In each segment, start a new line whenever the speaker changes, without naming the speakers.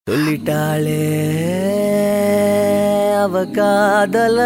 சொல்லிட்டாளே அவ காதல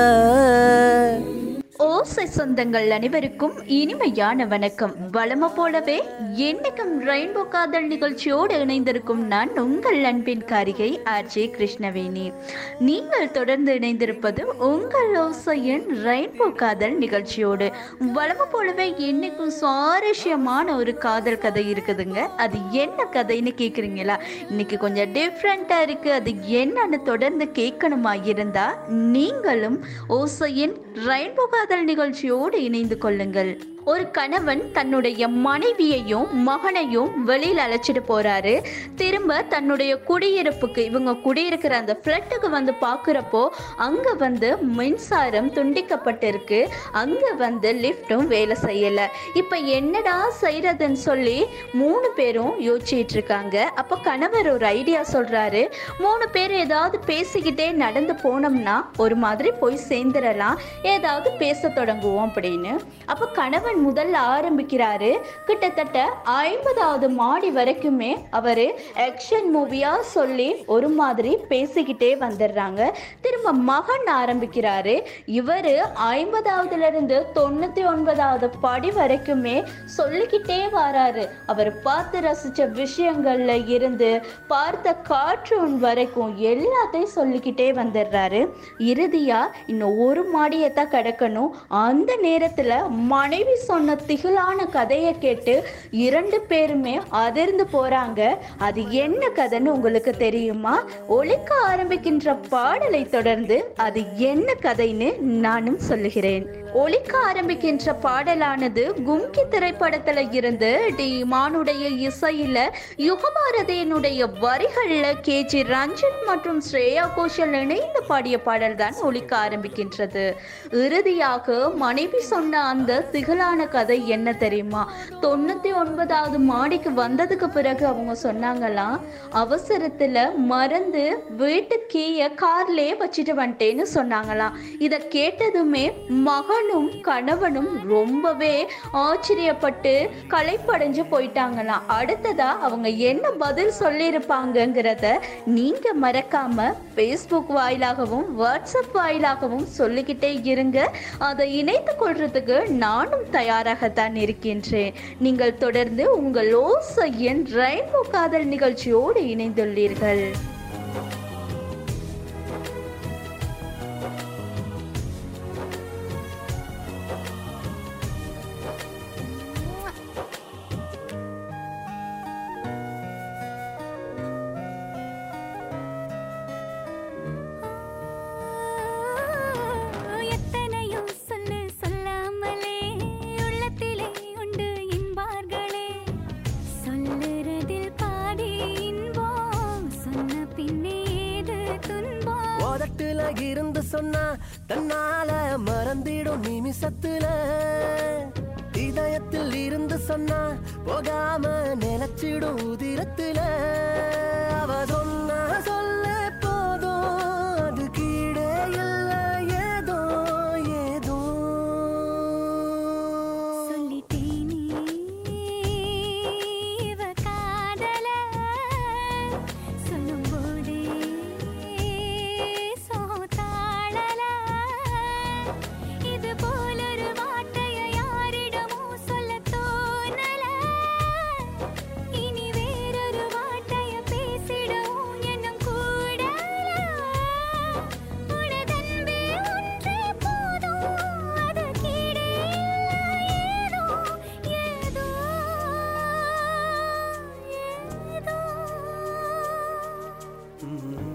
ஓசை சொந்தங்கள் அனைவருக்கும் இனிமையான வணக்கம் வளம போலவே என்னைக்கும் ரெயின்போ காதல் நிகழ்ச்சியோடு இணைந்திருக்கும் நான் உங்கள் அன்பின் காரிகை ஆர்ஜே கிருஷ்ணவேணி நீங்கள் தொடர்ந்து இணைந்திருப்பது உங்கள் ஓசையின் ரெயின்போ காதல் நிகழ்ச்சியோடு வளம போலவே என்னைக்கும் சுவாரஸ்யமான ஒரு காதல் கதை இருக்குதுங்க அது என்ன கதைன்னு கேட்குறீங்களா இன்னைக்கு கொஞ்சம் டிஃப்ரெண்ட்டாக இருக்குது அது என்னன்னு தொடர்ந்து கேட்கணுமா இருந்தா நீங்களும் ஓசையின் ரெயின்போ காதல் நிகழ்ச்சியோடு இணைந்து கொள்ளுங்கள் ஒரு கணவன் தன்னுடைய மனைவியையும் மகனையும் வெளியில் அழைச்சிட்டு போறாரு திரும்ப தன்னுடைய குடியிருப்புக்கு இவங்க குடியிருக்கிற அந்த ஃப்ளட்டுக்கு வந்து பார்க்குறப்போ அங்க வந்து மின்சாரம் துண்டிக்கப்பட்டிருக்கு அங்க வந்து லிஃப்ட்டும் வேலை செய்யல இப்ப என்னடா செய்யறதுன்னு சொல்லி மூணு பேரும் யோசிச்சிட்டு இருக்காங்க அப்ப கணவர் ஒரு ஐடியா சொல்றாரு மூணு பேர் ஏதாவது பேசிக்கிட்டே நடந்து போனோம்னா ஒரு மாதிரி போய் சேர்ந்துடலாம் ஏதாவது பேச தொடங்குவோம் அப்படின்னு அப்ப கணவன் முதல்ல ஆரம்பிக்கிறாரு கிட்டத்தட்ட ஐம்பதாவது மாடி வரைக்குமே அவரு ஆக்ஷன் மூவியா சொல்லி ஒரு மாதிரி பேசிக்கிட்டே வந்துடுறாங்க திரும்ப மகன் ஆரம்பிக்கிறாரு இவரு ஐம்பதாவதுல இருந்து தொண்ணூத்தி ஒன்பதாவது படி வரைக்குமே சொல்லிக்கிட்டே வராரு அவர் பார்த்து ரசிச்ச விஷயங்கள்ல இருந்து பார்த்த கார்ட்டூன் வரைக்கும் எல்லாத்தையும் சொல்லிக்கிட்டே வந்துடுறாரு இறுதியா இன்னும் ஒரு மாடியை தான் கிடக்கணும் அந்த நேரத்துல மனைவி சொன்ன திகிலான கதையை கேட்டு இரண்டு பேருமே அதிர்ந்து போறாங்க அது என்ன கதைன்னு உங்களுக்கு தெரியுமா ஒழிக்க ஆரம்பிக்கின்ற பாடலை தொடர்ந்து அது என்ன கதைன்னு நானும் சொல்லுகிறேன் ஒழிக்க ஆரம்பிக்கின்ற பாடலானது கும்கி திரைப்படத்துல இருந்து டி மானுடைய இசையில யுகபாரதியினுடைய வரிகள்ல கேஜி ரஞ்சித் மற்றும் ஸ்ரேயா கோஷல் இணைந்து பாடிய பாடல் தான் ஒழிக்க ஆரம்பிக்கின்றது இறுதியாக மனைவி சொன்ன அந்த திகழான கதை என்ன தெரியுமா தொண்ணூத்தி ஒன்பதாவது மாடிக்கு வந்ததுக்கு பிறகு அவங்க சொன்னாங்களாம் அவசரத்துல மறந்து வீட்டு கீய கார்லயே வச்சுட்டு வந்துட்டேன்னு சொன்னாங்களாம் இதை கேட்டதுமே மகனும் கணவனும் ரொம்பவே ஆச்சரியப்பட்டு களைப்படைஞ்சு போயிட்டாங்களாம் அடுத்ததா அவங்க என்ன பதில் சொல்லியிருப்பாங்கங்கிறத நீங்க மறக்காம ஃபேஸ்புக் வாயிலாகவும் வாட்ஸ்அப் வாயிலாகவும் சொல்லிக்கிட்டே இருங்க அதை இணைத்து கொள்றதுக்கு நானும் தயாராகத்தான் இருக்கின்றேன் நீங்கள் தொடர்ந்து உங்கள் ஓசையின் ரெயின்போ காதல் நிகழ்ச்சியோடு இணைந்துள்ளீர்கள்
எத்தனையோ சொல்லு சொல்லாமலே உள்ளத்திலே உண்டு என்பார்களே சொல்லுறதில் பாதி இன்பம் சொன்ன பின்னே ஏது துன்பம்
உதட்டுல இருந்து சொன்னா தன்னால மறந்திடும் நிமிஷத்துல இதயத்தில் இருந்து சொன்னா போகாம நினைச்சிடும் உதிரத்துல அவ சொன்னா சொல்ல போதும் அது கீழே இல்ல ஏதோ ஏதோ
சொல்லிட்டேனே இவ காதல சொல்லும்போதே சோதாளல இது போலொரு வார்த்தையை யாரிடமும் சொல்லத் தோணல இனி வேறொரு வார்த்தையை பேசிடவும் எண்ணம் கூடல உனதன்பே ஒன்றே போதும் அது கீழே ஏதோ ஏதோ ஏதோ